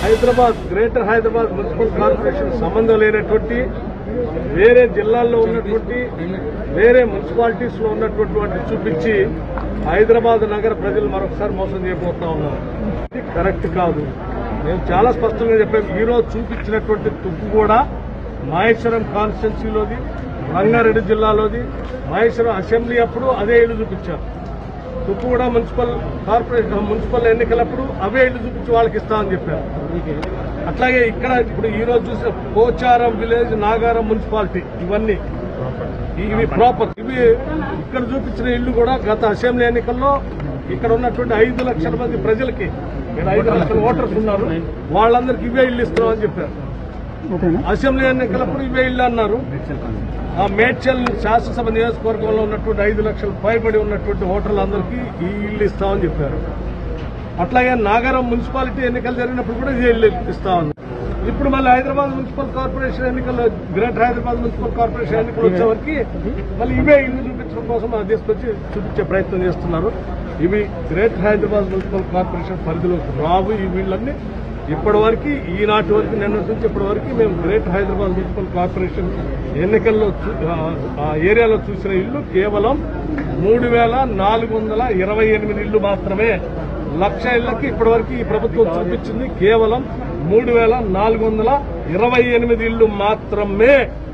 Hyderabad greater Hyderabad municipal corporation సంబంధం లేనటువంటి వేరే జిల్లాల్లో ఉన్నటువంటి వేరే మున్సిపాలిటీస్ లో ఉన్నటువంటి వాటిని చూపించి హైదరాబాద్ నగర ప్రజలు మరొకసారి మోసం చేయబోతా ఉన్నారు ఇది కరెక్ట్ కాదు మేము చాలా స్పష్టంగా చెప్పాము ఈరోజు చూపించినటువంటి తుప్పు కూడా మహేశ్వరం కాన్స్టిట్యున్సీలోది రంగారెడ్డి జిల్లాలోది మహేశ్వరం అసెంబ్లీ అప్పుడు అదే ఇల్లు చూపించారు తుప్పుగూడ మున్సిపల్ కార్పొరేషన్ మున్సిపల్ ఎన్నికలప్పుడు అవే ఇల్లు చూపించి వాళ్ళకి ఇస్తామని చెప్పారు అట్లాగే ఇక్కడ ఇప్పుడు ఈ రోజు చూసిన పోచారం విలేజ్ నాగారం మున్సిపాలిటీ ఇవన్నీ ఇవి ప్రాపర్ ఇవి ఇక్కడ చూపించిన ఇల్లు కూడా గత అసెంబ్లీ ఎన్నికల్లో ఇక్కడ ఉన్నటువంటి ఐదు లక్షల మంది ప్రజలకి ఇక్కడ ఐదు లక్షల ఓటర్స్ ఉన్నారు వాళ్ళందరికీ ఇవే ఇల్లు ఇస్తున్నామని చెప్పారు అసెంబ్లీ ఎన్నికలప్పుడు ఇవే ఇల్లు అన్నారు ఆ మేడ్చల్ శాసనసభ నియోజకవర్గంలో ఉన్నటువంటి ఐదు లక్షల పైబడి ఉన్నటువంటి ఓటర్లందరికీ ఈ ఇల్లు ఇస్తామని చెప్పారు అట్లాగే నాగరం మున్సిపాలిటీ ఎన్నికలు జరిగినప్పుడు కూడా ఇదే ఇల్లు ఇస్తామని ఇప్పుడు మళ్ళీ హైదరాబాద్ మున్సిపల్ కార్పొరేషన్ ఎన్నికల్లో గ్రేటర్ హైదరాబాద్ మున్సిపల్ కార్పొరేషన్ ఎన్నికలు వచ్చేవరకు మళ్ళీ ఇవే ఇల్లు చూపించడం కోసం అది తీసుకొచ్చి చూపించే ప్రయత్నం చేస్తున్నారు ఇవి గ్రేటర్ హైదరాబాద్ మున్సిపల్ కార్పొరేషన్ పరిధిలోకి రావు ఈ వీళ్ళన్నీ ఇప్పటి వరకు ఈనాటి వరకు నిన్న నుంచి ఇప్పటి వరకు మేము గ్రేటర్ హైదరాబాద్ మున్సిపల్ కార్పొరేషన్ ఎన్నికల్లో చూ- ఆ- ఆ ఏరియాలో చూసిన ఇల్లు కేవలం మూడు వేల నాలుగు వందల ఇరవై ఎనిమిది ఇల్లు మాత్రమే లక్ష ఇళ్లకి ఇప్పటి వరకు ఈ ప్రభుత్వం చూపించింది కేవలం మూడు వేల నాలుగు వందల ఇరవై ఎనిమిది ఇళ్లు మాత్రమే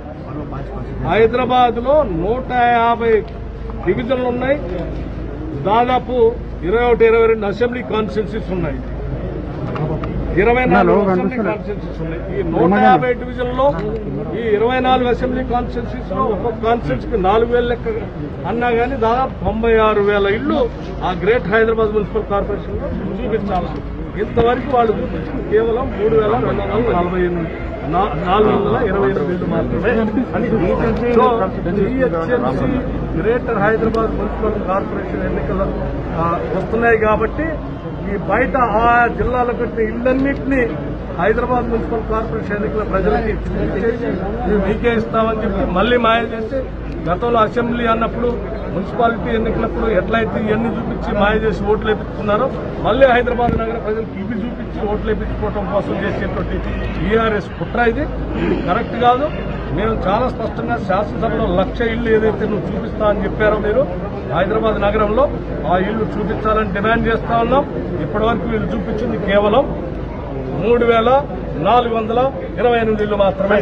హైదరాబాద్ లో నూట యాభై డివిజన్లు ఉన్నాయి దాదాపు ఇరవై ఒకటి ఇరవై రెండు అసెంబ్లీ కాన్స్టిట్యున్సీస్ ఉన్నాయి ఇరవై నాలుగు అసెంబ్లీ కాన్స్టిట్యున్సీస్ ఉన్నాయి ఈ నూట యాభై డివిజన్ లో ఈ ఇరవై నాలుగు అసెంబ్లీ కాన్స్టిట్యున్సీస్ లో ఒక్కొక్క కాన్స్టిట్యూన్సీ కి నాలుగు వేల లెక్క అన్నా గానీ దాదాపు తొంభై ఆరు వేల ఇళ్లు ఆ గ్రేట్ హైదరాబాద్ మున్సిపల్ కార్పొరేషన్ లో చూపించాలి ఇంతవరకు వాళ్ళు చూపించింది కేవలం మూడు వేల రెండు వందల నలభై ఎనిమిది నా- నాలుగు వందల ఇరవై ఎనిమిది ఇళ్లు మాత్రమే so GHMC greater Hyderabad municipal corporation ఎన్నికలు ఆ, వస్తున్నాయి కాబట్టి ఈ బయట ఆ జిల్లాలో కట్టిన ఇళ్ళన్నింటినీ హైదరాబాద్ మున్సిపల్ కార్పొరేషన్ ఎన్నికల ప్రజలకి చూపించేసి మేము మీకే ఇస్తామని చెప్పి మళ్ళీ మాయ చేసి గతంలో అసెంబ్లీ అన్నప్పుడు మున్సిపాలిటీ ఎన్నికలప్పుడు ఎట్లయితే ఇవన్నీ చూపించి మాయ చేసి ఓట్లు వేపించుకున్నారో మళ్ళీ హైదరాబాద్ నగర ప్రజలకు ఇవి చూపించి ఓట్లు వేపించుకోవడం కోసం చేసేటువంటి ఈఆర్ఎస్ కుట్ర ఇది ఇది కరెక్ట్ కాదు మేము చాలా స్పష్టంగా శాసనసభలో లక్ష ఇల్లు ఏదైతే నువ్వు చూపిస్తా అని చెప్పారో మీరు హైదరాబాద్ నగరంలో ఆ ఇల్లు చూపించాలని డిమాండ్ చేస్తా ఉన్నాం ఇప్పటివరకు వీళ్ళు చూపించింది కేవలం మూడు వేల నాలుగు వందల ఇరవై ఎనిమిది ఇల్లు మాత్రమే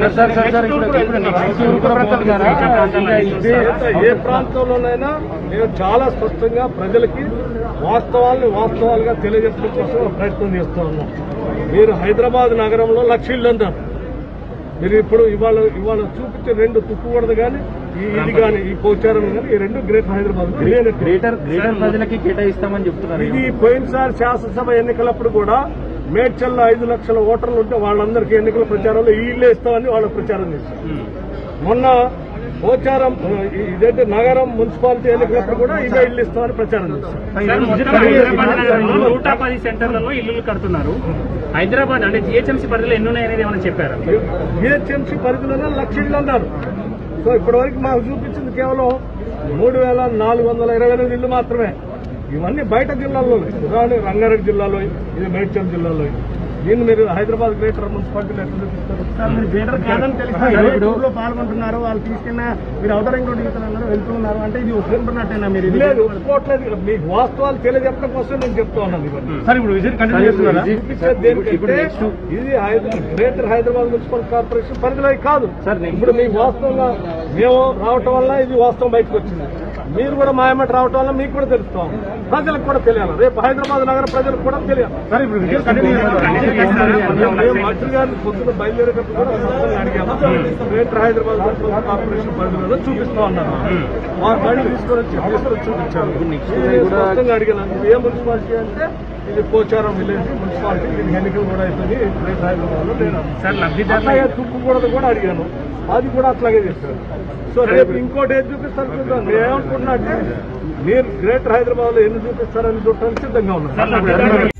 ఏ ప్రాంతంలోనైనా మేము చాలా స్పష్టంగా ప్రజలకి వాస్తవాల్ని వాస్తవాలుగా తెలియజెప్పడం కోసం ప్రయత్నం చేస్తూ ఉన్నాం మీరు హైదరాబాద్ నగరంలో లక్ష ఇల్లు అన్నారు మీరు ఇప్పుడు ఇవాళ ఇవాళ చూపించే రెండు తుక్కుకూడదు కానీ ఈ ఇది కానీ ఈ పోచారం కానీ ఈ రెండు గ్రేట్ హైదరాబాద్ గ్రేటర్ గ్రేటర్ ప్రజలకి కేటాయిస్తామని చెప్తున్నారు ఇది పోయినసారి శాసనసభ ఎన్నికలప్పుడు కూడా మేడ్చల్లో ఐదు లక్షల ఓటర్లు ఉంటే వాళ్ళందరికీ ఎన్నికల ప్రచారంలో ఈ ఇల్లే ఇస్తామని వాళ్ళు ప్రచారం చేశారు మొన్న పోచారం ఇదైతే నగరం మున్సిపాలిటీ ఎన్నికలప్పుడు కూడా ఇదే ఇల్లు ఇస్తామని ప్రచారం చేశారు నూట పది సెంటర్లలో ఇల్లులు కడుతున్నారు హైదరాబాద్ అంటే జిహెచ్ఎంసీ పరిధిలో ఎన్ని ఉన్నాయనేది ఏమైనా చెప్పారా జిహెచ్ఎంసీ పరిధిలోనే లక్ష ఇళ్ళు అన్నారు సో ఇప్పటివరకు మాకు చూపించింది కేవలం మూడు వేల నాలుగు వందల ఇరవై ఎనిమిది ఇళ్ళు మాత్రమే ఇవన్నీ బయట జిల్లాల్లో ఉదాహరణకి రంగారెడ్డి జిల్లాలో ఇది మేడ్చల్ జిల్లాలో దీన్ని మీరు హైదరాబాద్ గ్రేటర్ మున్సిపాలిటీలో ఎట్లా చూపిస్తారు మీరు గ్రేటర్ కాదని తెలిసి టూర్లో పాల్గొంటున్నారు వాళ్ళు తీసుకున్న మీరు అవతల ఇంకోటి దిగుతున్నారు వెళ్తున్నారు అంటే ఇది ఒప్పుకుంటున్నట్టేనా మీరు ఇది లేదు ఒప్పుకోవట్లేదు మీకు వాస్తవాలు తెలియజెప్పడం కోసం నేను చెప్తా ఉన్నాను ఇవన్నీ సార్ ఇప్పుడు విజిట్ కంటిన్యూ చేస్తున్నారా చూపించేది దేనికంటే ఇది Hyderabad greater Hyderabad municipal corporation పరిధిలో కాదు సార్, ఇప్పుడు మీకు వాస్తవంగా మేము రావటం వల్ల ఇది వాస్తవం బయటకు వచ్చింది మీరు కూడా మాయమటి రావటం వల్ల మీకు కూడా తెలుస్తాం ప్రజలకు కూడా తెలియాలి రేపు హైదరాబాద్ నగర ప్రజలకు కూడా తెలియాలి సార్ ఇప్పుడు విజిట్ కంటిన్యూ చేస్తున్నారా మేము మంత్రి గారిని పొద్దున బయలుదేరేటప్పుడు కూడా స్పష్టంగా అడిగాము గ్రేటర్ హైదరాబాద్ మున్సిపల్ కార్పొరేషన్ పరిధిలో చూపిస్తా ఉన్నారు వారు బండి తీసుకొని వచ్చి తీసుకొని చూపించారు ఇది స్పష్టంగా అడిగాను ఇది ఏ మున్సిపాలిటీ అంటే ఇది పోచారం విలేజ్ మున్సిపాలిటీ దీనికి ఎన్నికలు కూడా అవుతుంది గ్రేటర్ హైదరాబాద్ లో నేను సార్ లబ్ధిదారులు అట్లాగే తుక్కుకూడదు కూడా అడిగాను అది కూడా అట్లాగే చేశారు సో రేపు ఇంకోటి ఏది చూపిస్తారు చూద్దాం నేను ఏమనుకుంటున్నా అంటే మీరు గ్రేటర్ హైదరాబాద్ లో ఎన్ని చూపిస్తారని చూడటానికి సిద్ధంగా ఉన్నారు